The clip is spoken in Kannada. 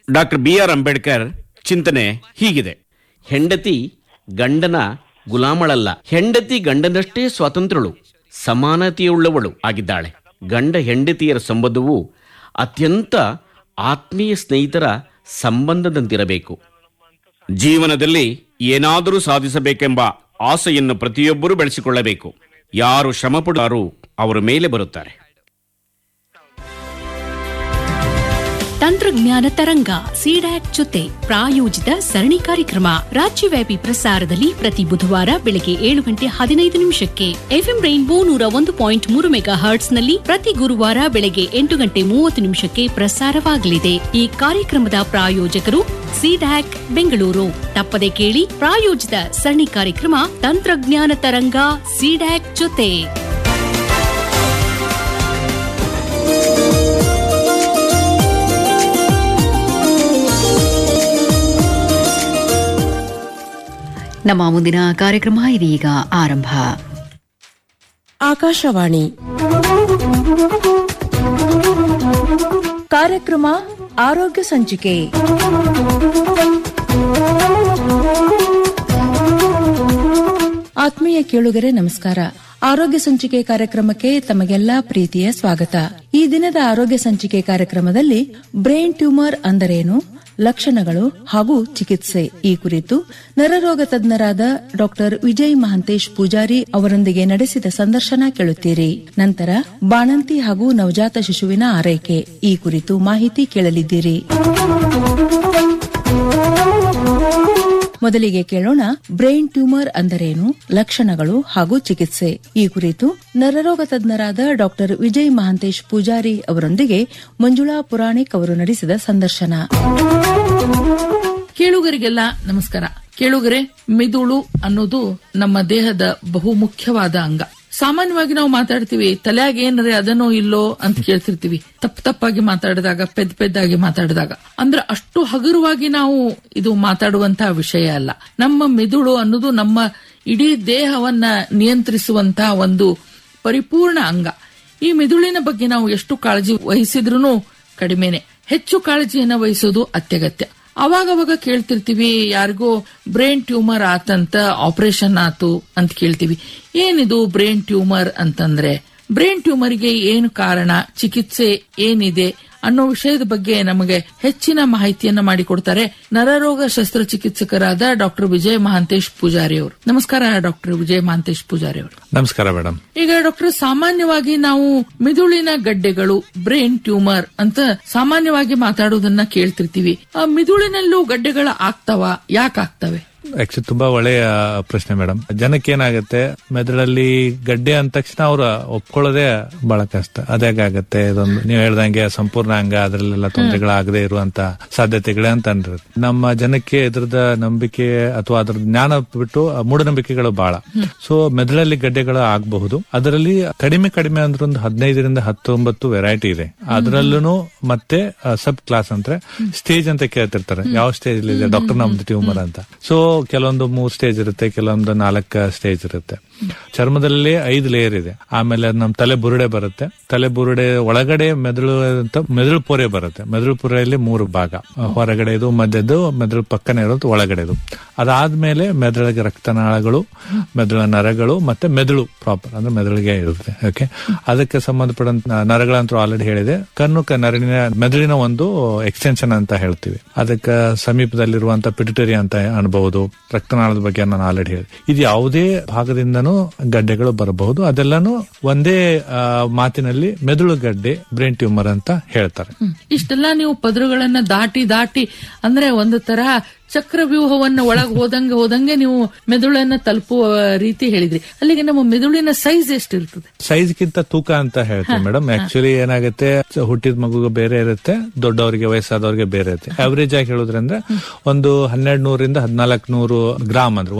ಡಾಕ್ಟರ್ ಬಿ ಆರ್ ಅಂಬೇಡ್ಕರ್ ಚಿಂತನೆ ಹೀಗಿದೆ ಹೆಂಡತಿ ಗಂಡನ ಗುಲಾಮಳಲ್ಲ ಹೆಂಡತಿ ಗಂಡನಷ್ಟೇ ಸ್ವಾತಂತ್ರ್ಯಳು ಸಮಾನತೆಯುಳ್ಳವಳು ಆಗಿದ್ದಾಳೆ ಗಂಡ ಹೆಂಡತಿಯರ ಸಂಬಂಧವು ಅತ್ಯಂತ ಆತ್ಮೀಯ ಸ್ನೇಹಿತರ ಸಂಬಂಧದಂತಿರಬೇಕು ಜೀವನದಲ್ಲಿ ಏನಾದರೂ ಸಾಧಿಸಬೇಕೆಂಬ ಆಸೆಯನ್ನು ಪ್ರತಿಯೊಬ್ಬರೂ ಬೆಳೆಸಿಕೊಳ್ಳಬೇಕು ಯಾರು ಶ್ರಮಪಡುತ್ತಾರೋ ಅವರ ಮೇಲೆ ಬರುತ್ತಾರೆ ತಂತ್ರಜ್ಞಾನ ತರಂಗ ಸಿಡ್ಯಾಕ್ ಜೊತೆ ಪ್ರಾಯೋಜಿತ ಸರಣಿ ಕಾರ್ಯಕ್ರಮ ರಾಜ್ಯವ್ಯಾಪಿ ಪ್ರಸಾರದಲ್ಲಿ ಪ್ರತಿ ಬುಧವಾರ ಬೆಳಗ್ಗೆ ಏಳು ಗಂಟೆ ಹದಿನೈದು ನಿಮಿಷಕ್ಕೆ ಎಫ್ಎಂ ರೈನ್ಬೋ ನೂರ ಒಂದು ಪಾಯಿಂಟ್ ಮೂರು ಮೆಗಾ ಹರ್ಟ್ಸ್ನಲ್ಲಿ ಪ್ರತಿ ಗುರುವಾರ ಬೆಳಗ್ಗೆ ಎಂಟು ಗಂಟೆ ಮೂವತ್ತು ನಿಮಿಷಕ್ಕೆ ಪ್ರಸಾರವಾಗಲಿದೆ ಈ ಕಾರ್ಯಕ್ರಮದ ಪ್ರಾಯೋಜಕರು ಸಿಡ್ಯಾಕ್ ಬೆಂಗಳೂರು ತಪ್ಪದೆ ಕೇಳಿ ಪ್ರಾಯೋಜಿತ ಸರಣಿ ಕಾರ್ಯಕ್ರಮ ತಂತ್ರಜ್ಞಾನ ತರಂಗ ಸಿಡ್ಯಾಕ್ ಜೊತೆ ನಮ್ಮ ಮುಂದಿನ ಕಾರ್ಯಕ್ರಮ ಇದೀಗ ಆರಂಭ ಆಕಾಶವಾಣಿ ಕಾರ್ಯಕ್ರಮ ಆರೋಗ್ಯ ಸಂಚಿಕೆ ಆತ್ಮೀಯ ಕೇಳುಗರೆ ನಮಸ್ಕಾರ ಆರೋಗ್ಯ ಸಂಚಿಕೆ ಕಾರ್ಯಕ್ರಮಕ್ಕೆ ತಮಗೆಲ್ಲಾ ಪ್ರೀತಿಯ ಸ್ವಾಗತ ಈ ದಿನದ ಆರೋಗ್ಯ ಸಂಚಿಕೆ ಕಾರ್ಯಕ್ರಮದಲ್ಲಿ ಬ್ರೈನ್ ಟ್ಯೂಮರ್ ಅಂದರೇನು ಲಕ್ಷಣಗಳು ಹಾಗೂ ಚಿಕಿತ್ಸೆ ಈ ಕುರಿತು ನರರೋಗ ತಜ್ಞರಾದ ಡಾಕ್ಟರ್ ವಿಜಯ್ ಮಹಂತೇಶ್ ಪೂಜಾರಿ ಅವರೊಂದಿಗೆ ನಡೆಸಿದ ಸಂದರ್ಶನ ಕೇಳುತ್ತೀರಿ ನಂತರ ಬಾಣಂತಿ ಹಾಗೂ ನವಜಾತ ಶಿಶುವಿನ ಆರೈಕೆ ಈ ಕುರಿತು ಮಾಹಿತಿ ಕೇಳಲಿದ್ದೀರಿ ಮೊದಲಿಗೆ ಕೇಳೋಣ ಬ್ರೈನ್ ಟ್ಯೂಮರ್ ಅಂದರೇನು ಲಕ್ಷಣಗಳು ಹಾಗೂ ಚಿಕಿತ್ಸೆ ಈ ಕುರಿತು ನರರೋಗ ತಜ್ಞರಾದ ಡಾಕ್ಟರ್ ವಿಜಯ್ ಮಹಾಂತೇಶ್ ಪೂಜಾರಿ ಅವರೊಂದಿಗೆ ಮಂಜುಳಾ ಪುರಾಣಿಕ್ ಅವರು ನಡೆಸಿದ ಸಂದರ್ಶನ ಕೇಳುಗರಿಗೆಲ್ಲ ನಮಸ್ಕಾರ ಕೇಳುಗರೆ ಮಿದುಳು ಅನ್ನೋದು ನಮ್ಮ ದೇಹದ ಬಹು ಮುಖ್ಯವಾದ ಅಂಗ ಸಾಮಾನ್ಯವಾಗಿ ನಾವು ಮಾತಾಡ್ತೀವಿ ತಲೆಯಾಗ ಏನ್ರೆ ಅದನ್ನೋ ಇಲ್ಲೋ ಅಂತ ಕೇಳ್ತಿರ್ತೀವಿ ತಪ್ಪು ತಪ್ಪಾಗಿ ಮಾತಾಡಿದಾಗ ಪೆದ್ ಪೆದ್ದಾಗಿ ಮಾತಾಡಿದಾಗ ಅಂದ್ರೆ ಅಷ್ಟು ಹಗುರವಾಗಿ ನಾವು ಇದು ಮಾತಾಡುವಂತಹ ವಿಷಯ ಅಲ್ಲ ನಮ್ಮ ಮಿದುಳು ಅನ್ನೋದು ನಮ್ಮ ಇಡೀ ದೇಹವನ್ನ ನಿಯಂತ್ರಿಸುವಂತಹ ಒಂದು ಪರಿಪೂರ್ಣ ಅಂಗ ಈ ಮಿದುಳಿನ ಬಗ್ಗೆ ನಾವು ಎಷ್ಟು ಕಾಳಜಿ ವಹಿಸಿದ್ರೂ ಕಡಿಮೆನೆ ಹೆಚ್ಚು ಕಾಳಜಿಯನ್ನ ವಹಿಸೋದು ಅತ್ಯಗತ್ಯ ಅವಾಗವಾಗ ಕೇಳ್ತಿರ್ತೀವಿ ಯಾರಿಗೋ ಬ್ರೈನ್ ಟ್ಯೂಮರ್ ಆತಂತ ಆಪರೇಷನ್ ಆತು ಅಂತ ಕೇಳ್ತೀವಿ ಏನಿದು ಬ್ರೈನ್ ಟ್ಯೂಮರ್ ಅಂತಂದ್ರೆ ಬ್ರೈನ್ ಟ್ಯೂಮರ್ಗೆ ಏನು ಕಾರಣ ಚಿಕಿತ್ಸೆ ಏನಿದೆ ಅನ್ನೋ ವಿಷಯದ ಬಗ್ಗೆ ನಮಗೆ ಹೆಚ್ಚಿನ ಮಾಹಿತಿಯನ್ನ ಮಾಡಿಕೊಡ್ತಾರೆ ನರರೋಗ ಶಸ್ತ್ರಚಿಕಿತ್ಸಕರಾದ ಡಾಕ್ಟರ್ ವಿಜಯ್ ಮಹಾಂತೇಶ್ ಪೂಜಾರಿ ಅವರು ನಮಸ್ಕಾರ ಡಾಕ್ಟರ್ ವಿಜಯ್ ಮಹಾಂತೇಶ್ ಪೂಜಾರಿ ಅವರು ನಮಸ್ಕಾರ ಮೇಡಮ್ ಈಗ ಡಾಕ್ಟರ್ ಸಾಮಾನ್ಯವಾಗಿ ನಾವು ಮಿದುಳಿನ ಗಡ್ಡೆಗಳು ಬ್ರೈನ್ ಟ್ಯೂಮರ್ ಅಂತ ಸಾಮಾನ್ಯವಾಗಿ ಮಾತಾಡೋದನ್ನ ಕೇಳ್ತಿರ್ತೀವಿ ಆ ಮಿದುಳಿನಲ್ಲೂ ಗಡ್ಡೆಗಳ ಆಗ್ತಾವ ಯಾಕೆ ಆಗ್ತವೆ ಆಕ್ಚುಲಿ ತುಂಬಾ ಒಳ್ಳೆಯ ಪ್ರಶ್ನೆ ಮೇಡಮ್ ಜನಕ್ಕೆ ಏನಾಗುತ್ತೆ ಮೆದುಳಲ್ಲಿ ಗಡ್ಡೆ ಅಂದ ತಕ್ಷಣ ಅವ್ರ ಒಪ್ಕೊಳ್ಳೋದೇ ಬಹಳ ಕಷ್ಟ ಅದೇಗಾಗತ್ತೆ ಇದೊಂದು ನೀವು ಹೇಳ್ದಂಗೆ ಸಂಪೂರ್ಣ ಅಂಗ ಅದ್ರಲ್ಲೆಲ್ಲ ತೊಂದರೆಗಳಾಗದೆ ಇರುವಂತ ಸಾಧ್ಯತೆಗಳೇ ಅಂತ ಅಂದಿರುತ್ತೆ ನಮ್ಮ ಜನಕ್ಕೆ ಇದ್ರದ ನಂಬಿಕೆ ಅಥವಾ ಅದ್ರ ಜ್ಞಾನ ಬಿಟ್ಟು ಆ ಮೂಢನಂಬಿಕೆಗಳು ಬಹಳ ಸೊ ಮೆದುಳಲ್ಲಿ ಗಡ್ಡೆಗಳು ಆಗಬಹುದು ಅದರಲ್ಲಿ ಕಡಿಮೆ ಕಡಿಮೆ ಅಂದ್ರೆ ಒಂದು ಹದಿನೈದರಿಂದ ಹತ್ತೊಂಬತ್ತು ವೆರೈಟಿ ಇದೆ ಅದರಲ್ಲೂ ಮತ್ತೆ ಸಬ್ ಕ್ಲಾಸ್ ಅಂದ್ರೆ ಸ್ಟೇಜ್ ಅಂತ ಕೇಳ್ತಿರ್ತಾರೆ ಯಾವ ಸ್ಟೇಜ್ ಇದೆ ಡಾಕ್ಟರ್ ನಮ್ದು ಟ್ಯೂಮರ್ ಅಂತ ಸೊ ಕೆಲವೊಂದು ಮೂರ್ ಸ್ಟೇಜ್ ಇರುತ್ತೆ ಕೆಲವೊಂದು ನಾಲ್ಕು ಸ್ಟೇಜ್ ಇರುತ್ತೆ ಚರ್ಮದಲ್ಲಿ ಐದು ಲೇಯರ್ ಇದೆ ಆಮೇಲೆ ನಮ್ ತಲೆ ಬುರುಡೆ ಬರುತ್ತೆ ತಲೆ ಬುರುಡೆ ಒಳಗಡೆ ಮೆದುಳು ಅಂತ ಮೆದುಳು ಪೊರೆ ಬರುತ್ತೆ ಮೆದುಳು ಪೊರೆಯಲ್ಲಿ ಮೂರು ಭಾಗ ಹೊರಗಡೆ ಇದು ಮಧ್ಯದ್ದು ಮೆದುಳು ಪಕ್ಕನೆ ಇರೋದು ಒಳಗಡೆದು ಅದಾದ್ಮೇಲೆ ಮೆದುಳಿಗೆ ರಕ್ತನಾಳಗಳು ಮೆದುಳ ನರಗಳು ಮತ್ತೆ ಮೆದುಳು ಪ್ರಾಪರ್ ಅಂದ್ರೆ ಮೆದುಳಿಗೆ ಇರುತ್ತೆ ಓಕೆ ಅದಕ್ಕೆ ಸಂಬಂಧಪಟ್ಟಂತ ನರಗಳಂತೂ ಆಲ್ರೆಡಿ ಹೇಳಿದೆ ಕಣ್ಣು ಕ- ನರಳಿನ ಮೆದುಳಿನ ಒಂದು ಎಕ್ಸ್ಟೆನ್ಷನ್ ಅಂತ ಹೇಳ್ತೀವಿ ಅದಕ್ಕೆ ಸಮೀಪದಲ್ಲಿರುವಂತ ಪಿಟುಟರಿ ಅಂತ ಅನ್ಬಹುದು ರಕ್ತನಾಳದ ಬಗ್ಗೆ ನಾನು ಆಲ್ರೆಡಿ ಹೇಳಿದೆ ಇದು ಯಾವುದೇ ಭಾಗದಿಂದನೂ ಗಡ್ಡೆಗಳು ಬರಬಹುದು ಅದೆಲ್ಲಾನು ಒಂದೇ ಆ, ಮಾತಿನಲ್ಲಿ ಮೆದುಳು ಗಡ್ಡೆ ಬ್ರೈನ್ ಟ್ಯೂಮರ್ ಅಂತ ಹೇಳ್ತಾರೆ ಹ್ಮ್. ಇಷ್ಟೆಲ್ಲ ನೀವು ಪದರುಗಳನ್ನ ದಾಟಿ ದಾಟಿ ಅಂದ್ರೆ ಒಂದು ತರಹ ಚಕ್ರವ್ಯೂಹವನ್ನ ಒಳಗ್ ಹೋದಂಗೆ ಹೋದಂಗೆ ನೀವು ಮೆದುಳನ್ನ ತಲುಪುವ ರೀತಿ ಹೇಳಿದ್ರಿ ಅಲ್ಲಿಗೆ ನಮ್ಮ ಮೆದುಳಿನ ಸೈಜ್ ಎಷ್ಟಿರ್ತದೆ ಸೈಜ್ ಗಿಂತ ತೂಕ ಅಂತ ಹೇಳ್ತೀವಿ ಮೇಡಮ್ ಆಕ್ಚುಲಿ ಏನಾಗುತ್ತೆ ಹುಟ್ಟಿದ ಮಗುಗೆ ಬೇರೆ ಇರುತ್ತೆ ದೊಡ್ಡವರಿಗೆ ವಯಸ್ಸಾದವರಿಗೆ ಬೇರೆ ಇರುತ್ತೆ ಅವರೇಜ್ ಆಗಿ ಹೇಳೋದ್ರಂದ್ರೆ ಒಂದು ಹನ್ನೆರಡು ನೂರಿಂದ ಹದಿನಾಲ್ಕು ನೂರು ಗ್ರಾಮ್ ಅಂದ್ರೆ